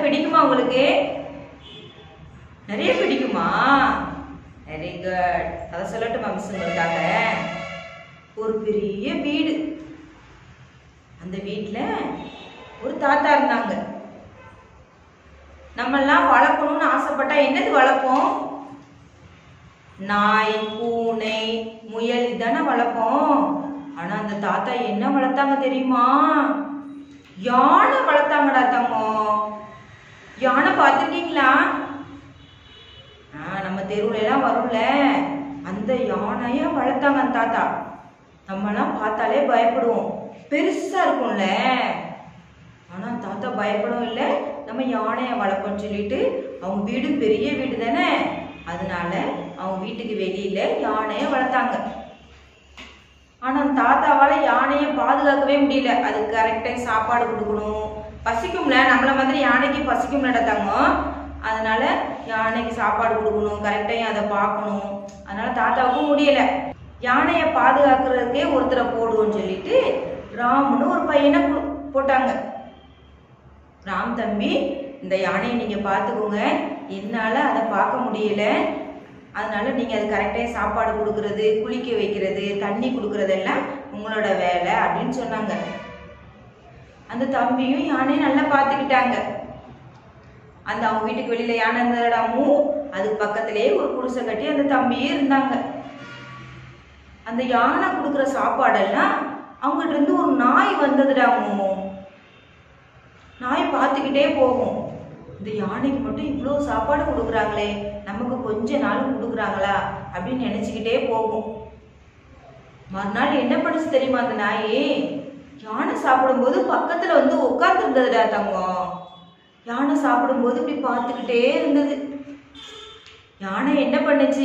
பிடிக்குமா உங்களுக்கு நிறைய பிடிக்குமா வெரி குட் அதை சொல்லட்டுமா மிஸ் உங்களுக்காக ஒரு பெரிய வீடு அந்த வீட்டில் ஒரு தாத்தா இருந்தாங்க நம்மெல்லாம் வளர்க்கணும்னு ஆசைப்பட்டா என்னது வளர்ப்போம் நாய் பூனை முயல் இதானே வளர்ப்போம் ஆனா அந்த தாத்தா என்ன வளர்த்தாங்க தெரியுமா யானை வளர்த்தாங்கடா தங்கம் யானை பார்த்துருக்கீங்களா ஆ நம்ம தெருவுல எல்லாம் வரும்ல அந்த யானைய வளர்த்தாங்க அந்த தாத்தா நம்மலாம் பார்த்தாலே பயப்படுவோம் பெருசா இருக்கும்ல ஆனா தாத்தா பயப்படவும் இல்லை நம்ம யானையை வளர்ப்போம்னு சொல்லிட்டு அவங்க வீடு பெரிய வீடு தானே அதனால அவங்க வீட்டுக்கு வெளியில யானையை வளர்த்தாங்க ஆனா அந்த தாத்தாவால யானையை பாதுகாக்கவே முடியல அதுக்கு கரெக்டா சாப்பாடு கொடுக்கணும் பசிக்கும்ல நம்மள மாதிரி யானைக்கு பசிக்கும்ல தங்கம் அதனால யானைக்கு சாப்பாடு கொடுக்கணும் கரெக்டாக அதை பார்க்கணும் அதனால தாத்தாவுக்கும் முடியல யானையை பாதுகாக்கிறதுக்கே ஒருத்தரை போடுவோம்னு சொல்லிட்டு ராம்னு ஒரு பையனை கு- போட்டாங்க ராம் தம்பி இந்த யானையை நீங்க பார்த்துக்கோங்க என்னால அதை பார்க்க முடியல அதனால நீங்க அது கரெக்டாக சாப்பாடு கொடுக்கறது குளிக்க வைக்கிறது தண்ணி கொடுக்கறதெல்லாம் உங்களோட வேலை அப்படின்னு சொன்னாங்க அந்த தம்பியும் யானையை நல்லா பார்த்துக்கிட்டாங்க அந்த அவங்க வீட்டுக்கு வெளியில யானை இருந்தடாமும் அதுக்கு பக்கத்திலேயே ஒரு குடிசை கட்டி அந்த தம்பியே இருந்தாங்க அந்த யானை கொடுக்குற சாப்பாடெல்லாம் அவங்ககிட்ட இருந்து ஒரு நாய் வந்ததுடாமோ நாய் பார்த்துக்கிட்டே போகும் இந்த யானைக்கு மட்டும் இவ்வளோ சாப்பாடு கொடுக்குறாங்களே நமக்கு கொஞ்ச நாள் கொடுக்குறாங்களா அப்படின்னு நினச்சிக்கிட்டே போகும் மறுநாள் என்ன பண்ணுச்சு தெரியுமா அந்த நாய் யானை சாப்பிடும்போது பக்கத்தில் வந்து உட்காந்துருந்ததுடா தங்கம் யானை சாப்பிடும்போது இப்படி பார்த்துக்கிட்டே இருந்தது யானை என்ன பண்ணுச்சு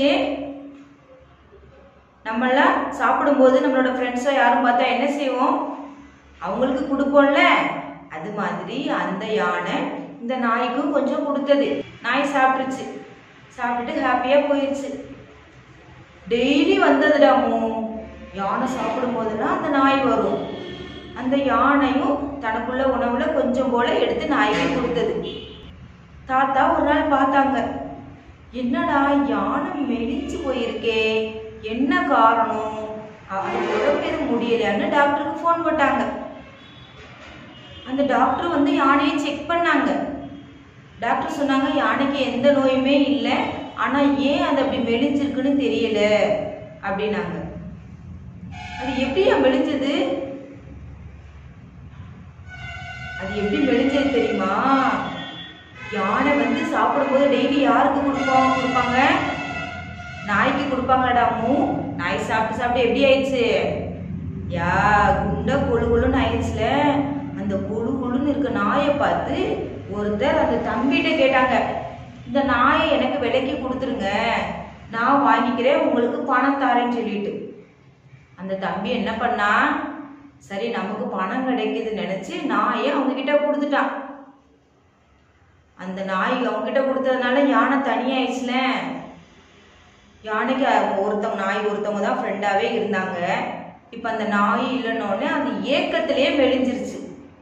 நம்மெல்லாம் சாப்பிடும்போது நம்மளோட ஃப்ரெண்ட்ஸோ யாரும் பார்த்தா என்ன செய்வோம் அவங்களுக்கு கொடுப்போம்ல அது மாதிரி அந்த யானை இந்த நாய்க்கும் கொஞ்சம் கொடுத்தது நாய் சாப்பிட்டுருச்சு சாப்பிட்டுட்டு ஹாப்பியாக போயிடுச்சு டெய்லி வந்ததுடாமோ யானை சாப்பிடும் போதெல்லாம் அந்த நாய் வரும் அந்த யானையும் தனக்குள்ள உணவுல கொஞ்சம் போல எடுத்து நாய்க்கு கொடுத்தது தாத்தா ஒரு நாள் பார்த்தாங்க என்னடா யானை மெலிஞ்சு போயிருக்கே என்ன காரணம் அது உடம்பு எதுவும் முடியலையான்னு டாக்டருக்கு ஃபோன் போட்டாங்க அந்த டாக்டர் வந்து யானையை செக் பண்ணாங்க டாக்டர் சொன்னாங்க யானைக்கு எந்த நோயுமே இல்லை ஆனா ஏன் அது அப்படி மெலிஞ்சிருக்குன்னு தெரியல அப்படின்னாங்க அது எப்படியா மெலிஞ்சது அது எப்படி மெலிஞ்சது தெரியுமா யானை வந்து சாப்பிடும்போது டெய்லி யாருக்கு கொடுப்போம் கொடுப்பாங்க நாய்க்கு கொடுப்பாங்கடா அம்மு நாய் சாப்பிட்டு சாப்பிட்டு எப்படி ஆயிடுச்சு யா குண்டா கொழு கொழுன்னு ஆயிடுச்சுல அந்த கொழு கொழுன்னு இருக்க நாயை பார்த்து ஒருத்தர் அந்த தம்பிகிட்ட கேட்டாங்க இந்த நாயை எனக்கு விலைக்கு கொடுத்துருங்க நான் வாங்கிக்கிறேன் உங்களுக்கு பணம் தரேன்னு சொல்லிட்டு அந்த தம்பி என்ன பண்ணா சரி நமக்கு பணம் கிடைக்குதுன்னு நினைச்சு நாயை அவங்க கிட்ட கொடுத்துட்டான் அந்த நாய் அவங்க கிட்ட கொடுத்ததுனால யானை தனியாயிடுச்சுல யானைக்கு ஒருத்தவங்க நாய் ஒருத்தவங்க தான் ஃப்ரெண்டாவே இருந்தாங்க இப்போ அந்த நாய் இல்லைன்னொடனே அந்த ஏக்கத்திலேயே மெலிஞ்சிருச்சு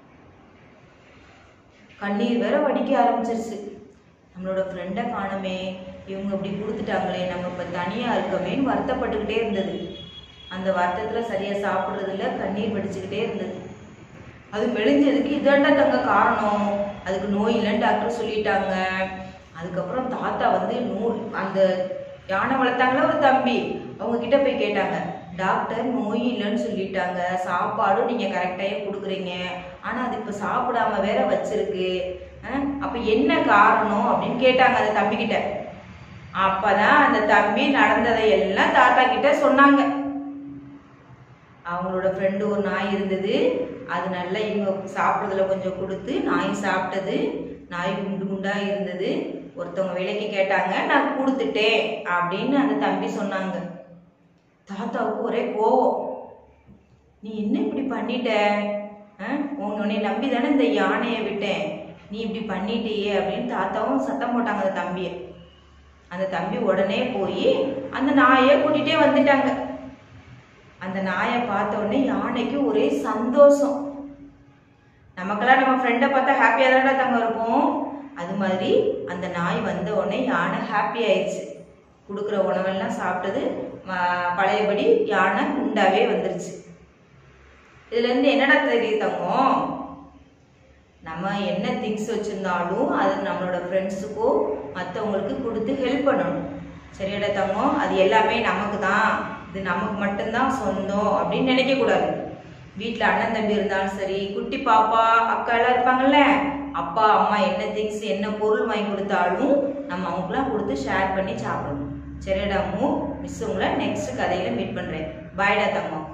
கண்ணீர் வேற வடிக்க ஆரம்பிச்சிருச்சு நம்மளோட ஃப்ரெண்டை காணுமே இவங்க இப்படி கொடுத்துட்டாங்களே நம்ம இப்போ தனியாக இருக்கமேன்னு வருத்தப்பட்டுக்கிட்டே இருந்தது அந்த வருத்தத்தில் சரியாக சாப்பிட்றதில்ல கண்ணீர் வடிச்சுக்கிட்டே இருந்தது அது மெலிஞ்சதுக்கு இதாண்டா தங்க காரணம் அதுக்கு நோய் இல்லைன்னு டாக்டர் சொல்லிட்டாங்க அதுக்கப்புறம் தாத்தா வந்து நூல் அந்த யானை வளர்த்தாங்களா ஒரு தம்பி அவங்க கிட்ட போய் கேட்டாங்க டாக்டர் நோய் இல்லைன்னு சொல்லிட்டாங்க சாப்பாடும் நீங்கள் கரெக்டாக கொடுக்குறீங்க ஆனால் அது இப்போ சாப்பிடாம வேற வச்சிருக்கு அஹ், அப்ப என்ன காரணம் அப்படின்னு கேட்டாங்க அந்த தம்பி கிட்ட அப்பதான் அந்த தம்பி நடந்ததை எல்லாம் தாத்தா கிட்ட சொன்னாங்க அவங்களோட ஃப்ரெண்டு ஒரு நாய் இருந்தது அது நல்லா இவங்க சாப்பிட்றதுல கொஞ்சம் கொடுத்து நாய் சாப்பிட்டது நாய் குண்டு குண்டா இருந்தது ஒருத்தவங்க விலைக்கு கேட்டாங்க நான் கொடுத்துட்டேன் அப்படின்னு அந்த தம்பி சொன்னாங்க தாத்தாவுக்கு ஒரே கோவம் நீ என்ன இப்படி பண்ணிட்ட ஆ? உன் உன்னை நம்பி தானே இந்த யானையை விட்டேன் நீ இப்படி பண்ணிட்டியே அப்படின்னு தாத்தாவும் சத்தம் போட்டாங்க அந்த தம்பியை அந்த தம்பி உடனே போய் அந்த நாயை கூட்டிகிட்டே வந்துட்டாங்க அந்த நாயை பார்த்த உடனே யானைக்கு ஒரே சந்தோஷம் நமக்கெல்லாம் நம்ம ஃப்ரெண்டை பார்த்தா ஹாப்பியாக தானே தங்க இருப்போம் அது மாதிரி அந்த நாய் வந்த உடனே யானை ஹாப்பி ஆயிடுச்சு கொடுக்குற உணவெல்லாம் சாப்பிட்டது ம- பழையபடி யானை குண்டாவே வந்துருச்சு இதுல இருந்து என்னடா தெரியுது தங்கம் நம்ம என்ன திங்ஸ் வச்சிருந்தாலும் அது நம்மளோட ஃப்ரெண்ட்ஸுக்கோ மற்றவங்களுக்கு கொடுத்து ஹெல்ப் பண்ணணும் சரியாடா தங்கம் அது எல்லாமே நமக்கு தான் இது நமக்கு மட்டும்தான் சொந்தம் அப்படின்னு நினைக்கக்கூடாது வீட்டில் அண்ணன் தம்பி இருந்தாலும் சரி குட்டி பாப்பா அக்கா எல்லாம் இருப்பாங்கல்ல அப்பா அம்மா என்ன திங்ஸ் என்ன பொருள் வாங்கி கொடுத்தாலும் நம்ம அவங்களுக்குலாம் கொடுத்து ஷேர் பண்ணி சாப்பிடணும் சரியாடா அம்மு மிஸ் உங்களை நெக்ஸ்ட் கதையில மீட் பண்ணுறேன் பாய்டா தங்கம்